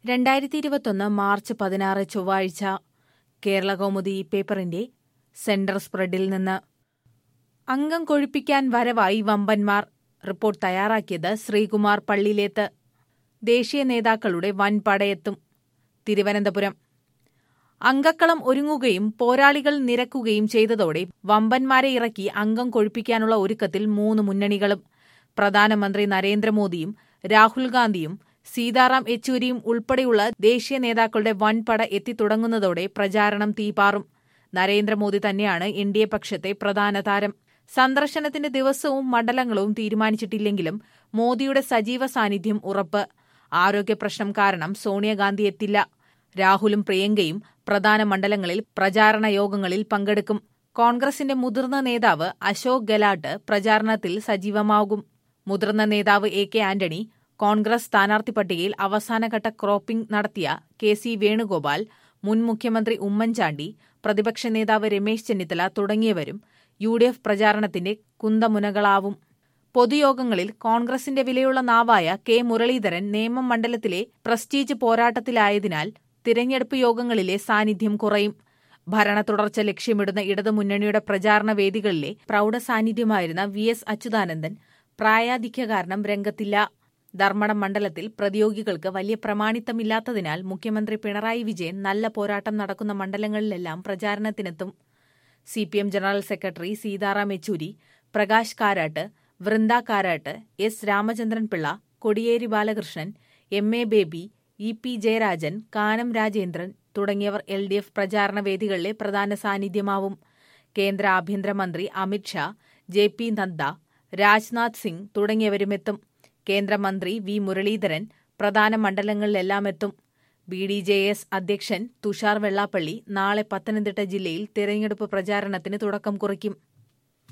രണ്ടായിരത്തി ഇരുപത്തൊന്ന് മാർച്ച് പതിനാറ് ചൊവ്വാഴ്ച കേരള കൗമുദി പേപ്പറിന്റെ സെന്റർ സ്പ്രെഡിൽ നിന്ന് അംഗം കൊഴുപ്പിക്കാൻ വരവായി വമ്പന്മാർ റിപ്പോർട്ട് തയ്യാറാക്കിയത് ശ്രീകുമാർ പള്ളിയിലേത്ത് ദേശീയ നേതാക്കളുടെ വൻ പടയെത്തും തിരുവനന്തപുരം അങ്കക്കളം ഒരുങ്ങുകയും പോരാളികൾ നിരക്കുകയും ചെയ്തതോടെ വമ്പന്മാരെ ഇറക്കി അംഗം കൊഴുപ്പിക്കാനുള്ള ഒരുക്കത്തിൽ മൂന്ന് മുന്നണികളും പ്രധാനമന്ത്രി നരേന്ദ്രമോദിയും രാഹുൽ ഗാന്ധിയും സീതാറാം യെച്ചൂരിയും ഉൾപ്പെടെയുള്ള ദേശീയ നേതാക്കളുടെ വൻപട എത്തിത്തുടങ്ങുന്നതോടെ പ്രചാരണം തീപാറും നരേന്ദ്രമോദി തന്നെയാണ് എൻ ഡി എ പക്ഷത്തെ പ്രധാന താരം സന്ദർശനത്തിന്റെ ദിവസവും മണ്ഡലങ്ങളും തീരുമാനിച്ചിട്ടില്ലെങ്കിലും മോദിയുടെ സജീവ സാന്നിധ്യം ഉറപ്പ് ആരോഗ്യപ്രശ്നം കാരണം സോണിയാഗാന്ധി എത്തില്ല രാഹുലും പ്രിയങ്കയും പ്രധാന മണ്ഡലങ്ങളിൽ പ്രചാരണ യോഗങ്ങളിൽ പങ്കെടുക്കും കോൺഗ്രസിന്റെ മുതിർന്ന നേതാവ് അശോക് ഗെലാട്ട് പ്രചാരണത്തിൽ സജീവമാകും മുതിർന്ന നേതാവ് എ കെ ആന്റണി കോൺഗ്രസ് സ്ഥാനാർത്ഥി പട്ടികയിൽ അവസാനഘട്ട ക്രോപ്പിംഗ് നടത്തിയ കെ സി വേണുഗോപാൽ മുൻ മുഖ്യമന്ത്രി ഉമ്മൻചാണ്ടി പ്രതിപക്ഷ നേതാവ് രമേശ് ചെന്നിത്തല തുടങ്ങിയവരും യു ഡി എഫ് പ്രചാരണത്തിന്റെ കുന്തമുനകളാവും പൊതുയോഗങ്ങളിൽ കോൺഗ്രസിന്റെ വിലയുള്ള നാവായ കെ മുരളീധരൻ നേമം മണ്ഡലത്തിലെ പ്രസ്റ്റീജ് പോരാട്ടത്തിലായതിനാൽ തിരഞ്ഞെടുപ്പ് യോഗങ്ങളിലെ സാന്നിധ്യം കുറയും ഭരണ തുടർച്ച ലക്ഷ്യമിടുന്ന ഇടതുമുന്നണിയുടെ പ്രചാരണ വേദികളിലെ പ്രൗഢ സാന്നിധ്യമായിരുന്ന വി എസ് അച്യുതാനന്ദൻ പ്രായാധിക്യ കാരണം രംഗത്തില്ല ധർമ്മടം മണ്ഡലത്തിൽ പ്രതിയോഗികൾക്ക് വലിയ പ്രമാണിത്തമില്ലാത്തതിനാൽ മുഖ്യമന്ത്രി പിണറായി വിജയൻ നല്ല പോരാട്ടം നടക്കുന്ന മണ്ഡലങ്ങളിലെല്ലാം പ്രചാരണത്തിനെത്തും C P M general secretary Sitaram Yechury Prakash Karat Brinda Karat S Ramachandran Pillai Kodiyeri Balakrishnan M A Baby E P Jayarajan Kanam Rajendran തുടങ്ങിയവർ എൽ ഡി എഫ് പ്രചാരണ വേദികളിലെ പ്രധാന സാന്നിധ്യമാവും കേന്ദ്ര ആഭ്യന്തരമന്ത്രി അമിത്ഷാ ജെ പി നദ്ദ രാജ്നാഥ് സിംഗ് തുടങ്ങിയവരുമെത്തും കേന്ദ്രമന്ത്രി വി മുരളീധരൻ പ്രധാന മണ്ഡലങ്ങളിലെല്ലാം എത്തും ബി ഡി ജെ എസ് അധ്യക്ഷൻ തുഷാർ വെള്ളാപ്പള്ളി നാളെ പത്തനംതിട്ട ജില്ലയിൽ തിരഞ്ഞെടുപ്പ് പ്രചാരണത്തിന് തുടക്കം കുറിക്കും